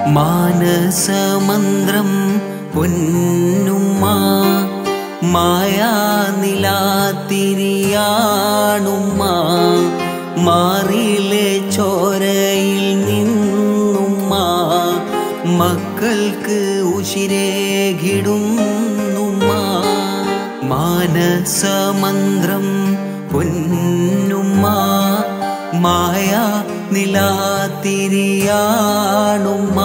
മാനസമന്ത്രം പൊന്നുമ്മ മായാനിലാത്തിരിയാണുമ്മ മാറിലെ ചോരയിൽ നിന്നുമ്മ മക്കൾക്ക് ഉശിരേകിടുന്നുമ്മ മാനസമന്ത്രം പൊന്നുമ്മ മായ നിലാത്തിരിയാണുമ്മ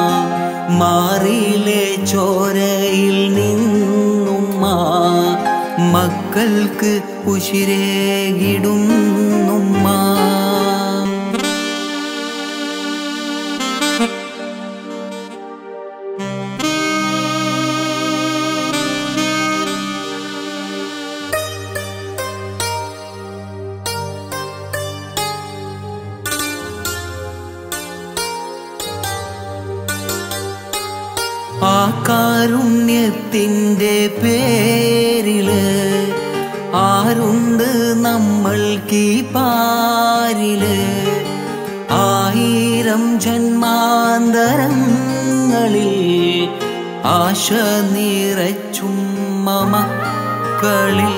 മാറിലെ ചോരയിൽ നിന്നുമ്മ മക്കൾക്ക് ഉശിരേകിടുന്നുമ്മ ആ കാരുണ്യത്തിൻ്റെ പേരില് ആരുണ്ട് നമ്മൾക്ക് ഈ പാരില് ആയിരം ജന്മാന്തരങ്ങളിൽ ആശ നിറച്ചും മക്കളിൽ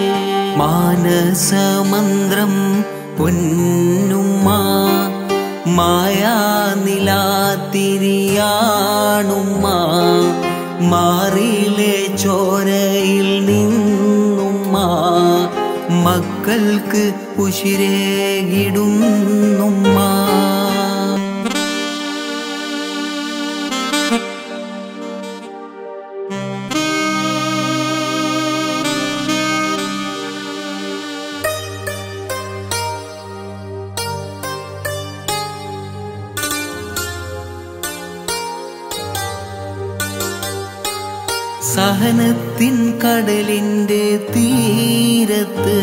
മാനസമന്ത്രം പൊന്നുമ്മ മായാനിലാത്തിരിയാണുമ്മ മാറിലെ ചോരയിൽ നിന്നുമ്മ മക്കൾക്ക് ഉശിരേകിടുന്നുമ്മ സഹനത്തിൻ കടലിൻ്റെ തീരത്ത്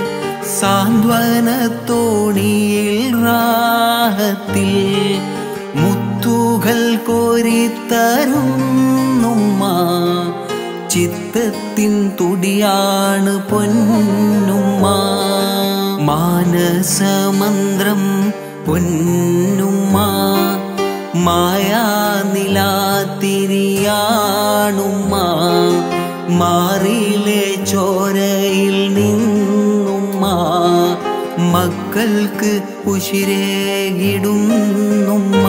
സാന്ത്വനത്തോണിയിൽ റാഹത്തിൽ മുത്തുകൾ കോരിത്തരുന്നുമ്മ ചിത്തത്തിൻ തുടിയാണ് പൊന്നുമ്മ മാനസമന്ത്രം പൊന്നുമ്മ മായാനിലാത്തിരിയാണുമ്മ മാറിലെ ചോരയിൽ നിന്നുമ്മ മക്കൾക്ക് ഉശിരേകിടുന്നുമ്മ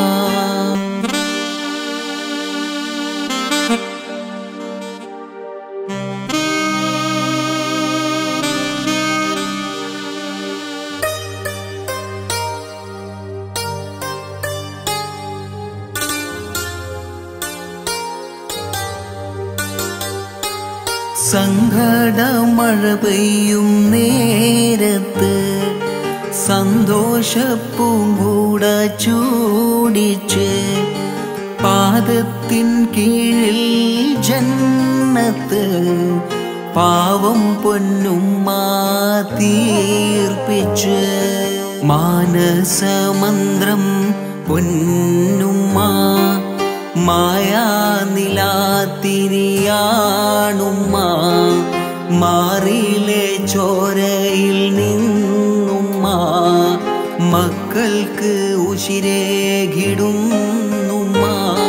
സങ്കടമഴ പെയ്യും നേരത്ത് സന്തോഷപ്പൂങ്കൂട ചൂടിച്ച് പാദത്തിൻ കീഴിൽ ജന്നത്ത് പാവം പൊന്നുമ്മ തീർപ്പിച്ച് മാനസമന്ത്രം പൊന്നുമ്മ മായാനിലാത്തിരിയാണുമ്മ മാറിലെ ചോരയിൽ നിന്നുമ്മ മക്കൾക്ക് ഉശിരേകിടുന്നുമ്മ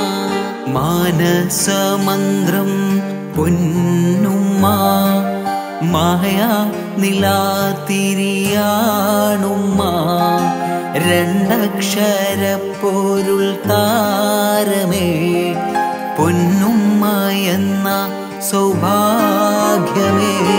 മാനസമന്ത്രം പൊന്നുമ്മ മായ നിലാത്തിരിയാണുമ്മ രണ്ടക്ഷര പൊരുൾ താരമേ പൊന്നുമ്മ എന്ന സൗഭാഗ്യമേ